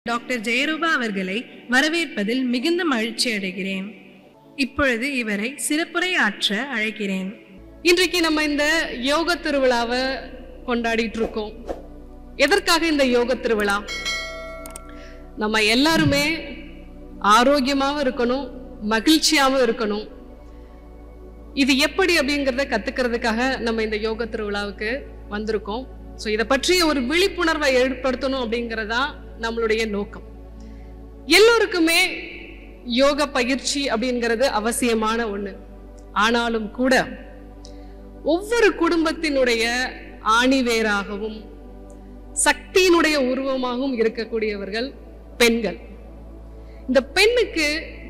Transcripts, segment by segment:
doctor Jayarupa அவர்களை வரவேற்பதில் மிகுந்த மகிழ்ச்சி அடைகிறேன் இப்பொழுது இவரை சிறப்புரை ஆற்ற அழைக்கிறேன் இன்றைக்கு நம்ம இந்த யோக திருவிழாவை கொண்டாடிட்டு இருக்கோம் எதற்காக இந்த யோக திருவிழா நம்ம எல்லாருமே ஆரோக்கியமாவும் இருக்கணும் மகிழ்ச்சியாவும் இருக்கணும் இது எப்படி அப்படிங்கிறத கத்துக்கிறதுக்காக நம்ம இந்த யோக திருவிழாவுக்கு வந்திருக்கோம் ஸோ இதை பற்றிய ஒரு விழிப்புணர்வை ஏற்படுத்தணும் அப்படிங்கிறதா நம்மளுடைய நோக்கம் எல்லோருக்குமே யோக பயிற்சி அப்படிங்கிறது அவசியமான ஒண்ணு ஆனாலும் கூட ஒவ்வொரு குடும்பத்தினுடைய ஆணிவேராகவும் சக்தியினுடைய உருவமாகவும் இருக்கக்கூடியவர்கள் பெண்கள் இந்த பெண்ணுக்கு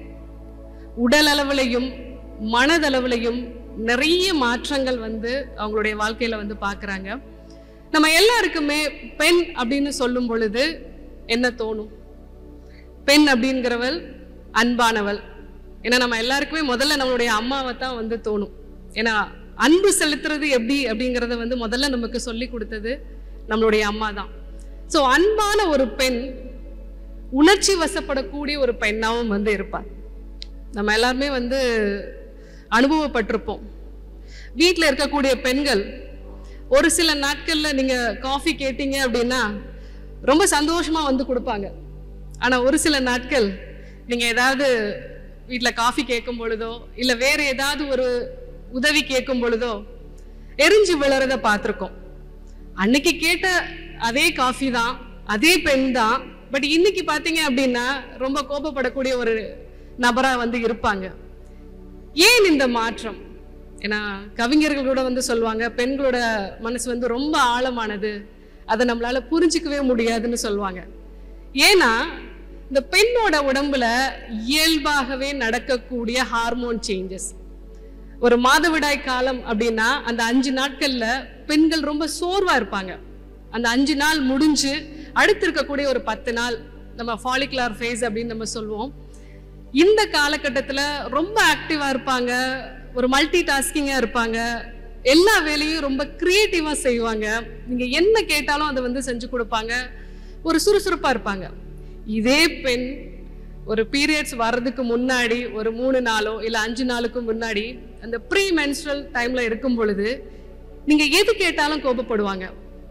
உடல் அளவிலையும் மனதளவிலையும் நிறைய மாற்றங்கள் வந்து அவங்களுடைய வாழ்க்கையில வந்து பார்க்கறாங்க நம்ம எல்லாருக்குமே பெண் அப்படின்னு சொல்லும் பொழுது என்ன தோணும் பெண் அப்படிங்கிறவள் அன்பானவள் ஏன்னா நம்ம எல்லாருக்குமே முதல்ல நம்மளுடைய அம்மாவை தான் வந்து தோணும் ஏன்னா அன்பு செலுத்துறது எப்படி அப்படிங்கிறத வந்து முதல்ல நமக்கு சொல்லி கொடுத்தது நம்மளுடைய அம்மா தான் ஸோ அன்பான ஒரு பெண் உணர்ச்சி வசப்படக்கூடிய ஒரு பெண்ணாவும் வந்து இருப்பார் நம்ம எல்லாருமே வந்து அனுபவப்பட்டிருப்போம் வீட்டில் இருக்கக்கூடிய பெண்கள் ஒரு சில நாட்கள்ல நீங்க காஃபி கேட்டீங்க அப்படின்னா ரொம்ப சந்தோஷமா வந்து கொடுப்பாங்க ஆனா ஒரு சில நாட்கள் நீங்க ஏதாவது வீட்டில் காஃபி கேட்கும் பொழுதோ இல்ல வேற ஏதாவது ஒரு உதவி கேட்கும் பொழுதோ எரிஞ்சு விழறத பார்த்துருக்கோம் அன்னைக்கு கேட்ட அதே காஃபி தான் அதே பெண் தான் பட் இன்னைக்கு பார்த்தீங்க அப்படின்னா ரொம்ப கோபப்படக்கூடிய ஒரு நபரா வந்து இருப்பாங்க ஏன் இந்த மாற்றம் ஏன்னா கவிஞர்கள் கூட வந்து சொல்லுவாங்க பெண்களோட மனசு வந்து ரொம்ப ஆழமானது அதை நம்மளால புரிஞ்சிக்கவே முடியாதுன்னு சொல்லுவாங்க ஏன்னா இந்த பெண்ணோட உடம்புல இயல்பாகவே நடக்கக்கூடிய ஹார்மோன் சேஞ்சஸ் ஒரு மாதவிடாய் காலம் அப்படின்னா அந்த அஞ்சு நாட்கள்ல பெண்கள் ரொம்ப சோர்வா இருப்பாங்க அந்த அஞ்சு நாள் முடிஞ்சு அடுத்து இருக்கக்கூடிய ஒரு பத்து நாள் நம்ம ஃபாலிகுலார் ஃபேஸ் அப்படின்னு நம்ம சொல்லுவோம் இந்த காலகட்டத்தில் ரொம்ப ஆக்டிவா இருப்பாங்க ஒரு மல்டி டாஸ்கிங்கா இருப்பாங்க எல்லா வேலையும் ரொம்ப கிரியேட்டிவா செய்வாங்க நீங்க என்ன கேட்டாலும் அதை வந்து செஞ்சு கொடுப்பாங்க ஒரு சுறுசுறுப்பா இருப்பாங்க இதே பெண் ஒரு பீரியட்ஸ் வர்றதுக்கு முன்னாடி ஒரு மூணு நாளோ இல்ல அஞ்சு நாளுக்கு முன்னாடி அந்த ப்ரீ மென்ஸ்ட்ரல் டைம்ல இருக்கும் பொழுது நீங்க எது கேட்டாலும் கோபப்படுவாங்க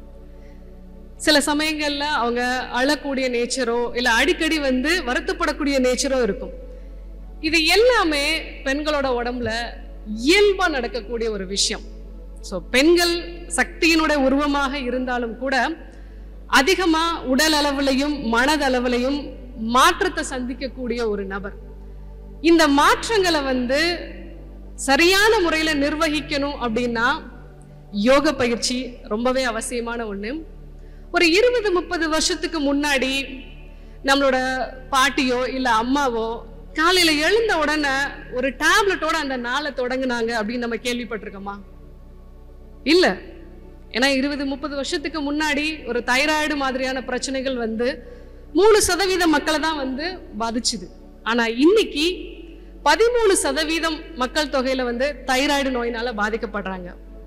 சில சமயங்கள்ல அவங்க அழக்கூடிய நேச்சரோ இல்ல அடிக்கடி வந்து வருத்தப்படக்கூடிய நேச்சரோ இருக்கும் இது எல்லாமே பெண்களோட உடம்புல இயல்பா நடக்கக்கூடிய ஒரு விஷயம் ஸோ பெண்கள் சக்தியினுடைய உருவமாக இருந்தாலும் கூட அதிகமா உடல் அளவுலையும் மனதளவுலையும் மாற்றத்தை சந்திக்கக்கூடிய ஒரு நபர் இந்த மாற்றங்களை வந்து சரியான முறையில நிர்வகிக்கணும் அப்படின்னா யோக பயிற்சி ரொம்பவே அவசியமான ஒண்ணு ஒரு இருபது முப்பது வருஷத்துக்கு முன்னாடி நம்மளோட பாட்டியோ இல்ல அம்மாவோ காலையில எழுந்த உடனே ஒரு டேப்லெட்டோட அந்த நாளை தொடங்குனாங்க அப்படின்னு நம்ம கேள்விப்பட்டிருக்கோமா இல்ல ஏன்னா இருபது முப்பது வருஷத்துக்கு முன்னாடி ஒரு தைராய்டு மாதிரியான பிரச்சனைகள் வந்து மூணு சதவீத மக்களை தான் வந்து பாதிச்சுது ஆனா இன்னைக்கு பதிமூணு சதவீதம் மக்கள் தொகையில வந்து தைராய்டு நோயினால பாதிக்கப்படுறாங்க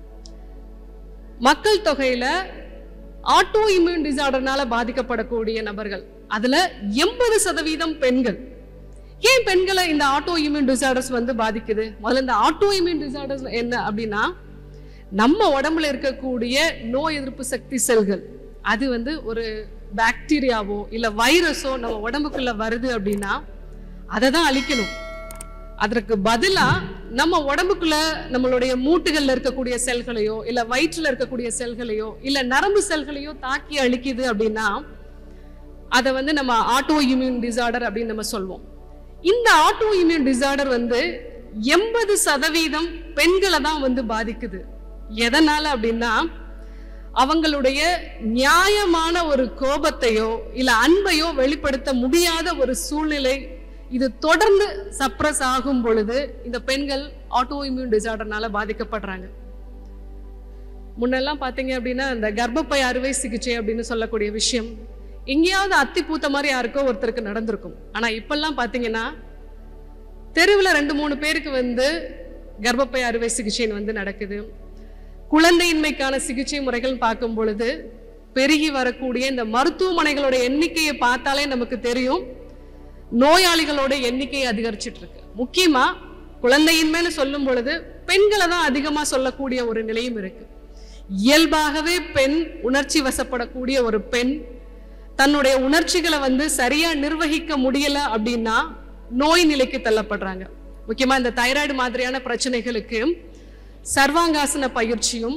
மக்கள் தொகையில ஆட்டோ இம்யூன் டிசார்டர்னால பாதிக்கப்படக்கூடிய நபர்கள் அதுல எண்பது சதவீதம் பெண்கள் ஏன் பெண்களை இந்த ஆட்டோ இம்யூன் டிசார்டர்ஸ் வந்து பாதிக்குது முதல்ல இந்த ஆட்டோ இம்யூன் டிசார்டர்ஸ் என்ன அப்படின்னா நம்ம உடம்புல இருக்கக்கூடிய நோய் எதிர்ப்பு சக்தி செல்கள் அது வந்து ஒரு பாக்டீரியாவோ இல்ல வைரஸோ நம்ம உடம்புக்குள்ள வருது அப்படின்னா அதை தான் அழிக்கணும் அதற்கு பதிலா நம்ம உடம்புக்குள்ள நம்மளுடைய மூட்டுகள்ல இருக்கக்கூடிய செல்களையோ இல்ல வயிற்றுல இருக்கக்கூடிய செல்களையோ இல்ல நரம்பு செல்களையோ தாக்கி அழிக்குது அப்படின்னா அதை வந்து நம்ம ஆட்டோ இம்யூன் டிசார்டர் அப்படின்னு நம்ம சொல்வோம் இந்த ஆட்டோ இம்யூன் டிசார்டர் வந்து எண்பது சதவீதம் பெண்களை தான் வந்து பாதிக்குது எதனால அப்படின்னா அவங்களுடைய நியாயமான ஒரு கோபத்தையோ இல்ல அன்பையோ வெளிப்படுத்த முடியாத ஒரு சூழ்நிலை இது தொடர்ந்து சப்ரஸ் ஆகும் பொழுது இந்த பெண்கள் ஆட்டோ இம்யூன் டிசார்டர்னால பாதிக்கப்படுறாங்க முன்னெல்லாம் பாத்தீங்க அப்படின்னா இந்த கர்ப்பப்பை அறுவை சிகிச்சை அப்படின்னு சொல்லக்கூடிய விஷயம் எங்கேயாவது அத்தி பூத்த மாதிரி யாருக்கோ ஒருத்தருக்கு நடந்திருக்கும் ஆனா இப்பெல்லாம் பாத்தீங்கன்னா தெருவில் ரெண்டு மூணு பேருக்கு வந்து கர்ப்பப்பை அறுவை சிகிச்சைன்னு வந்து நடக்குது குழந்தையின்மைக்கான சிகிச்சை முறைகள் பார்க்கும் பொழுது பெருகி வரக்கூடிய இந்த மருத்துவமனைகளோட எண்ணிக்கையை பார்த்தாலே நமக்கு தெரியும் நோயாளிகளோட எண்ணிக்கை அதிகரிச்சிட்டு இருக்கு முக்கியமா குழந்தையின்மைன்னு சொல்லும் பொழுது பெண்களை தான் அதிகமா சொல்லக்கூடிய ஒரு நிலையும் இருக்கு இயல்பாகவே பெண் உணர்ச்சி வசப்படக்கூடிய ஒரு பெண் தன்னுடைய உணர்ச்சிகளை வந்து சரியா நிர்வகிக்க முடியல அப்படின்னா நோய் நிலைக்கு தள்ளப்படுறாங்க முக்கியமா இந்த தைராய்டு மாதிரியான பிரச்சனைகளுக்கு சர்வாங்காசன பயிற்சியும்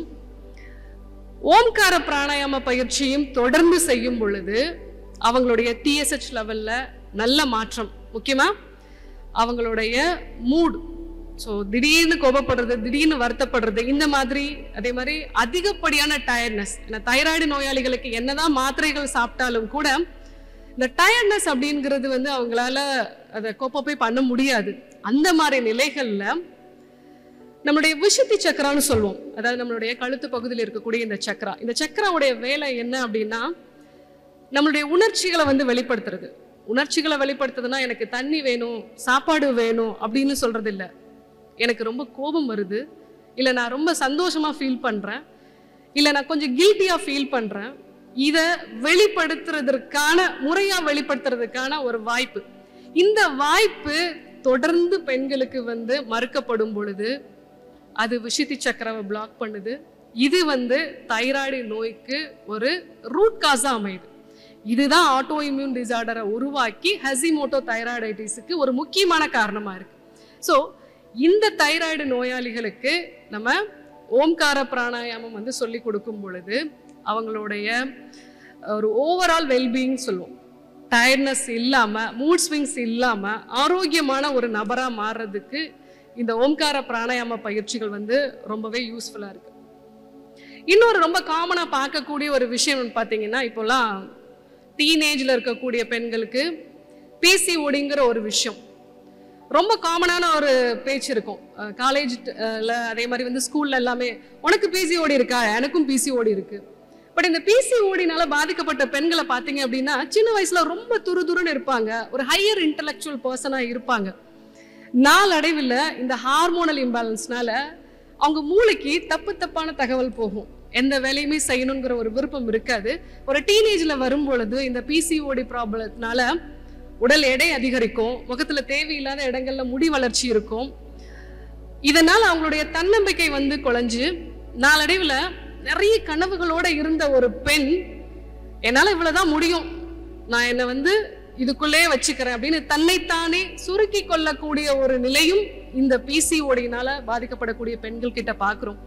ஓம்கார பிராணாயாம பயிற்சியும் தொடர்ந்து செய்யும் பொழுது அவங்களுடைய டிஎஸ்ஹெச் லெவல்ல நல்ல மாற்றம் முக்கியமா அவங்களுடைய மூட் ஸோ திடீர்னு கோபப்படுறது திடீர்னு வருத்தப்படுறது இந்த மாதிரி அதே மாதிரி அதிகப்படியான டயர்ட்னஸ் ஏன்னா தைராய்டு நோயாளிகளுக்கு என்னதான் மாத்திரைகள் சாப்பிட்டாலும் கூட இந்த டயர்ட்னஸ் அப்படிங்கிறது வந்து அவங்களால அதை கோப்பப்பே பண்ண முடியாது அந்த மாதிரி நிலைகள்ல நம்மளுடைய விஷுத்தி சக்கரான்னு சொல்லுவோம் அதாவது நம்மளுடைய கழுத்து பகுதியில் இருக்கக்கூடிய இந்த சக்கரா இந்த சக்கராவுடைய வேலை என்ன அப்படின்னா நம்மளுடைய உணர்ச்சிகளை வந்து வெளிப்படுத்துறது உணர்ச்சிகளை வெளிப்படுத்துறதுன்னா எனக்கு தண்ணி வேணும் சாப்பாடு வேணும் அப்படின்னு சொல்றது இல்ல எனக்கு ரொம்ப கோபம் வருது இல்லை நான் ரொம்ப சந்தோஷமா ஃபீல் பண்றேன் இல்லை நான் கொஞ்சம் கில்ட்டியா ஃபீல் பண்றேன் இதை வெளிப்படுத்துறதற்கான முறையா வெளிப்படுத்துறதுக்கான ஒரு வாய்ப்பு இந்த வாய்ப்பு தொடர்ந்து பெண்களுக்கு வந்து மறுக்கப்படும் பொழுது அது விஷித்தி சக்கரவை பிளாக் பண்ணுது இது வந்து தைராய்டு நோய்க்கு ஒரு ரூட் காஸா அமையுது இதுதான் ஆட்டோ இம்யூன் டிசார்டரை உருவாக்கி ஹசிமோட்டோ தைராய்டைட்டிஸுக்கு ஒரு முக்கியமான காரணமா இருக்கு ஸோ இந்த தைராய்டு நோயாளிகளுக்கு நம்ம ஓம்கார பிராணாயாமம் வந்து சொல்லி கொடுக்கும் பொழுது அவங்களுடைய ஒரு ஓவரால் வெல்பீயிங் சொல்லுவோம் டயர்ட்னஸ் இல்லாம மூட் ஸ்விங்ஸ் இல்லாம ஆரோக்கியமான ஒரு நபரா மாறுறதுக்கு இந்த ஓம்கார பிராணாயாம பயிற்சிகள் வந்து ரொம்பவே யூஸ்ஃபுல்லா இருக்கு இன்னொரு ரொம்ப காமனா பார்க்கக்கூடிய ஒரு விஷயம் பார்த்தீங்கன்னா இப்போலாம் டீனேஜ்ல இருக்கக்கூடிய பெண்களுக்கு பிசிஓடிங்கிற ஒரு விஷயம் ரொம்ப காமனான ஒரு பேச்சு இருக்கும் காலேஜ்ல அதே மாதிரி வந்து ஸ்கூல்ல எல்லாமே உனக்கு பிசிஓடி இருக்கா எனக்கும் பிசிஓடி இருக்கு பட் இந்த பிசிஓடினால பாதிக்கப்பட்ட பெண்களை பார்த்தீங்க அப்படின்னா சின்ன வயசுல ரொம்ப துருதுருன்னு இருப்பாங்க ஒரு ஹையர் இன்டலெக்சுவல் பர்சனா இருப்பாங்க நாளடைவில் இந்த ஹார்மோனல் இம்பேலன்ஸ்னால அவங்க மூளைக்கு தப்பு தப்பான தகவல் போகும் எந்த வேலையுமே செய்யணுங்கிற ஒரு விருப்பம் இருக்காது ஒரு டீனேஜ்ல வரும் பொழுது இந்த பிசிஓடி ப்ராப்ளத்தினால உடல் எடை அதிகரிக்கும் முகத்துல தேவையில்லாத இடங்கள்ல முடி வளர்ச்சி இருக்கும் இதனால அவங்களுடைய தன்னம்பிக்கை வந்து குலைஞ்சு நாளடைவுல நிறைய கனவுகளோட இருந்த ஒரு பெண் என்னால இவ்வளவுதான் முடியும் நான் என்னை வந்து இதுக்குள்ளே வச்சுக்கிறேன் அப்படின்னு தன்னைத்தானே சுருக்கி கொள்ளக்கூடிய ஒரு நிலையும் இந்த பிசிஓடினால பாதிக்கப்படக்கூடிய பெண்கள் கிட்ட பாக்குறோம்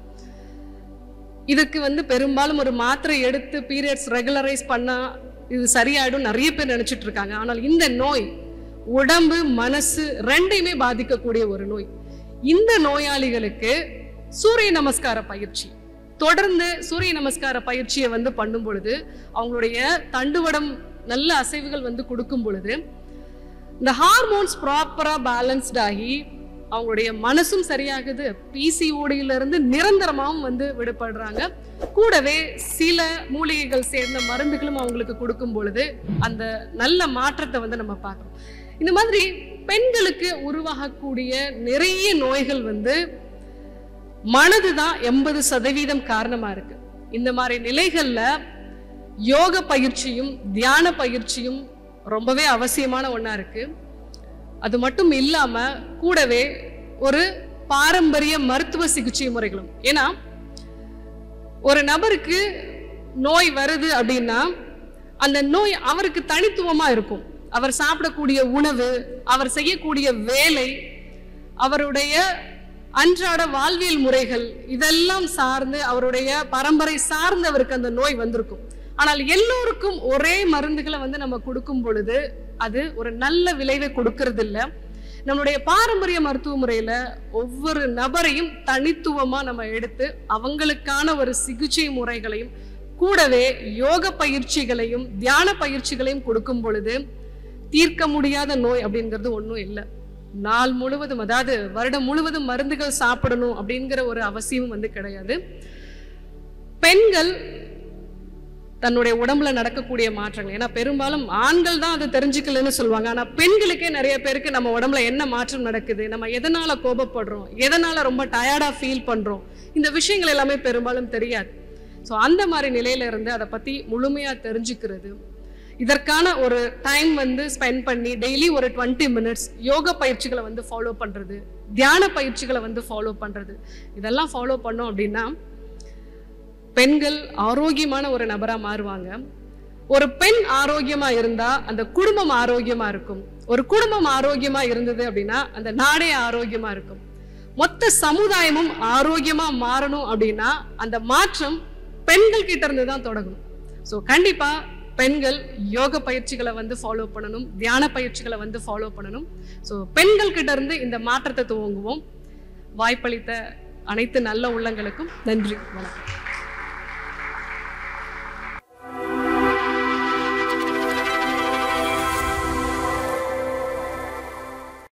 இதுக்கு வந்து பெரும்பாலும் ஒரு மாத்திரை எடுத்து பீரியட்ஸ் ரெகுலரைஸ் பண்ணா இது சரியாயிடும் நிறைய பேர் நினைச்சிட்டு இருக்காங்க ஆனால் இந்த நோய் உடம்பு மனசு ரெண்டையுமே பாதிக்கக்கூடிய ஒரு நோய் இந்த நோயாளிகளுக்கு சூரிய நமஸ்கார பயிற்சி தொடர்ந்து சூரிய நமஸ்கார பயிற்சியை வந்து பண்ணும் பொழுது அவங்களுடைய தண்டுவடம் நல்ல அசைவுகள் வந்து கொடுக்கும் பொழுது இந்த ஹார்மோன்ஸ் ப்ராப்பரா பேலன்ஸ்ட் ஆகி அவங்களுடைய மனசும் சரியாகுது பிசிஓடியில இருந்து நிரந்தரமாகவும் வந்து விடுபடுறாங்க கூடவே சில மூலிகைகள் சேர்ந்த மருந்துகளும் அவங்களுக்கு கொடுக்கும் பொழுது அந்த நல்ல மாற்றத்தை வந்து நம்ம பார்க்கறோம் இந்த மாதிரி பெண்களுக்கு உருவாகக்கூடிய நிறைய நோய்கள் வந்து மனது தான் எண்பது சதவீதம் காரணமா இருக்கு இந்த மாதிரி நிலைகள்ல யோக பயிற்சியும் தியான பயிற்சியும் ரொம்பவே அவசியமான ஒண்ணா இருக்கு அது மட்டும் இல்லாம கூடவே ஒரு பாரம்பரிய மருத்துவ சிகிச்சை முறைகளும் ஏன்னா ஒரு நபருக்கு நோய் வருது அப்படின்னா அந்த நோய் அவருக்கு தனித்துவமா இருக்கும் அவர் சாப்பிடக்கூடிய உணவு அவர் செய்யக்கூடிய வேலை அவருடைய அன்றாட வாழ்வியல் முறைகள் இதெல்லாம் சார்ந்து அவருடைய பரம்பரை சார்ந்து அவருக்கு அந்த நோய் வந்திருக்கும் ஆனால் எல்லோருக்கும் ஒரே மருந்துகளை வந்து நம்ம கொடுக்கும் பொழுது அது ஒரு நல்ல விளைவை கொடுக்கறது இல்ல நம்மளுடைய பாரம்பரிய மருத்துவ முறையில ஒவ்வொரு நபரையும் தனித்துவமா நம்ம எடுத்து அவங்களுக்கான ஒரு சிகிச்சை முறைகளையும் கூடவே யோக பயிற்சிகளையும் தியான பயிற்சிகளையும் கொடுக்கும் பொழுது தீர்க்க முடியாத நோய் அப்படிங்கிறது ஒன்றும் இல்லை நாள் முழுவதும் அதாவது வருடம் முழுவதும் மருந்துகள் சாப்பிடணும் அப்படிங்கிற ஒரு அவசியம் வந்து கிடையாது பெண்கள் தன்னுடைய உடம்புல நடக்கக்கூடிய மாற்றங்கள் ஏன்னா பெரும்பாலும் ஆண்கள் தான் அதை தெரிஞ்சுக்கலன்னு சொல்லுவாங்க ஆனா பெண்களுக்கே நிறைய பேருக்கு நம்ம உடம்புல என்ன மாற்றம் நடக்குது நம்ம எதனால கோபப்படுறோம் எதனால ரொம்ப டயர்டா ஃபீல் பண்றோம் இந்த விஷயங்கள் எல்லாமே பெரும்பாலும் தெரியாது ஸோ அந்த மாதிரி நிலையில இருந்து அதை பத்தி முழுமையா தெரிஞ்சுக்கிறது இதற்கான ஒரு டைம் வந்து ஸ்பெண்ட் பண்ணி டெய்லி ஒரு டுவெண்ட்டி மினிட்ஸ் யோக பயிற்சிகளை வந்து ஃபாலோ பண்றது தியான பயிற்சிகளை வந்து ஃபாலோ பண்றது இதெல்லாம் ஃபாலோ பண்ணோம் அப்படின்னா பெண்கள் ஆரோக்கியமான ஒரு நபரா மாறுவாங்க ஒரு பெண் ஆரோக்கியமா இருந்தா அந்த குடும்பம் ஆரோக்கியமா இருக்கும் ஒரு குடும்பம் ஆரோக்கியமா இருந்தது அப்படின்னா அந்த நாடே ஆரோக்கியமா இருக்கும் மொத்த சமுதாயமும் ஆரோக்கியமா மாறணும் அப்படின்னா அந்த மாற்றம் பெண்கள் கிட்ட இருந்து தான் தொடங்கணும் ஸோ கண்டிப்பா பெண்கள் யோக பயிற்சிகளை வந்து ஃபாலோ பண்ணணும் தியான பயிற்சிகளை வந்து ஃபாலோ பண்ணணும் ஸோ பெண்கள் கிட்ட இருந்து இந்த மாற்றத்தை துவங்குவோம் வாய்ப்பளித்த அனைத்து நல்ல உள்ளங்களுக்கும் நன்றி வணக்கம்